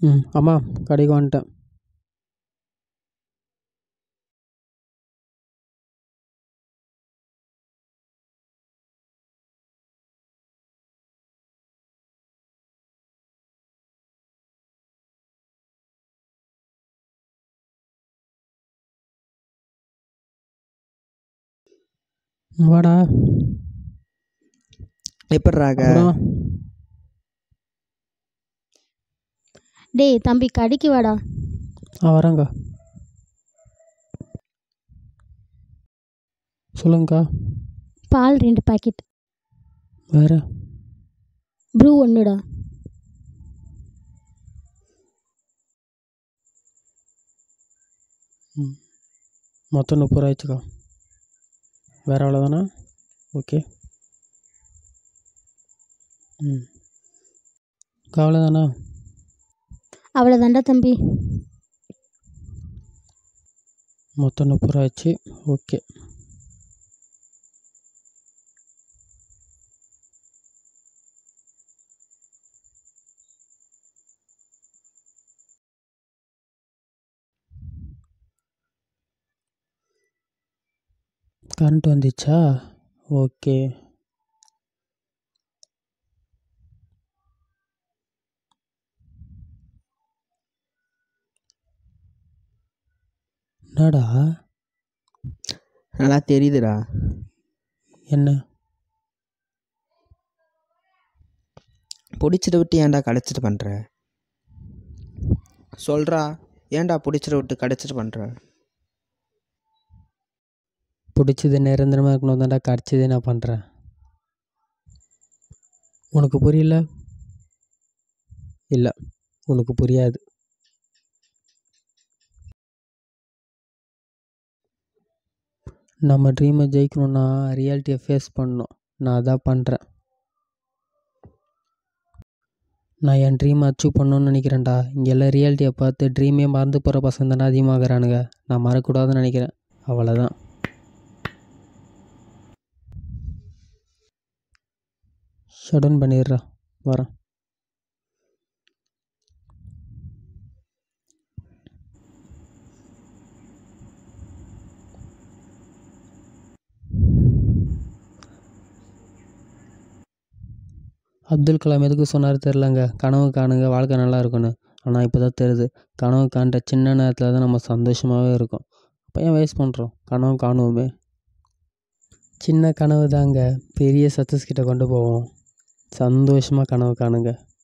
ம் அம்மா கடைக்கு வந்துட்டேன் வாடா எப்பட்றாக அப்புறம் டேய் தம்பி கடைக்கு வாடா ஆ வரேங்க்கா சொல்லுங்கக்கா பால் ரெண்டு பாக்கெட் வேறு ப்ரூ ஒன்றுடா மொத்தம் முப்பது ரூபா ஆயிடுச்சுக்கா வேறு அவ்வளோதானா ஓகே ம் அக்கா அவ்வளோதானா அவ்வளோதாண்டா தம்பி மொத்தம் முப்பது ரூபா ஆயிடுச்சு ஓகே கரண்ட் வந்துச்சா ஓகே என்னடா நல்லா தெரியுதுடா என்ன பிடிச்சிட்டு விட்டு ஏன்டா கடைச்சிட்டு பண்ணுற சொல்கிறா ஏன்டா பிடிச்சிட்டு விட்டு கடைச்சிட்டு பண்ணுற பிடிச்சது நிரந்தரமாக இருக்கணும் தான்டா கிடச்சதே நான் பண்ணுறேன் உனக்கு புரியல இல்லை உனக்கு புரியாது நம்ம ட்ரீமை ஜெயிக்கணும்னா ரியாலிட்டியை ஃபேஸ் பண்ணணும் நான் அதான் பண்ணுறேன் நான் என் ட்ரீமை அச்சீவ் பண்ணணும்னு நினைக்கிறேன்டா இங்கே எல்லாம் ரியாலிட்டியை பார்த்து ட்ரீமே மறந்து போகிற பசங்க தானே அதிகமாகறானுங்க நான் மறக்கக்கூடாதுன்னு நினைக்கிறேன் அவ்வளோதான் ஷடன் பண்ணிடுறா வரேன் அப்துல் கலாம் எதுக்கு சொன்னார் தெரிலங்க கனவு காணுங்க வாழ்க்கை நல்லா இருக்கும்னு ஆனால் இப்போ தான் தெரியுது கனவு காண்ற சின்ன நேரத்தில் தான் நம்ம சந்தோஷமாகவே இருக்கோம் அப்போ ஏன் வேஸ்ட் பண்ணுறோம் கனவு காணுவோமே சின்ன கனவு தாங்க பெரிய சக்ஸஸ் கிட்ட கொண்டு போவோம் சந்தோஷமாக கனவு காணுங்க